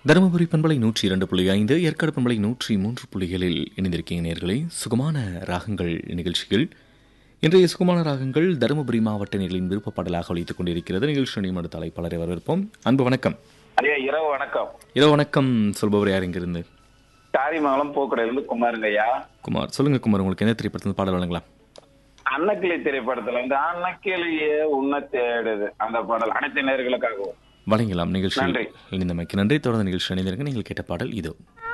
தருமபுரி பண்பலை நூற்றி இரண்டு புள்ளி ஐந்து ஏற்காடு பண்பலை நூற்றி மூன்று புள்ளிகளில் இணைந்திருக்கிற நேர்களை சுகமான ராகங்கள் நிகழ்ச்சிகள் இன்றைய சுகமான ராகங்கள் தருமபுரி மாவட்ட நேர்களின் விருப்ப பாடலாக ஒழித்துக் கொண்டிருக்கிறது நிகழ்ச்சி நியமன தலைப்பாளரை வரவேற்போம் அன்பு வணக்கம் ஐயா இரவு வணக்கம் இரவு வணக்கம் சொல்பவர் யார் இங்கிருந்து காரிமங்கலம் போக்குறையிலிருந்து குமாருங்க ஐயா குமார் சொல்லுங்க குமார் உங்களுக்கு என்ன திரைப்படத்தில் பாடல் வழங்கலாம் அன்னக்கிளி திரைப்படத்துல வந்து அன்னக்கிளியே உன்னை தேடுது அந்த பாடல் அனைத்து நேர்களுக்காகவும் வழங்கலாம் நிகழ்ச்சி நன்றி. இணைந்தமைக்கு நன்றி தொடர்ந்து நிகழ்ச்சி இணைந்திருங்க நீங்கள் கேட்ட பாடல் இதோ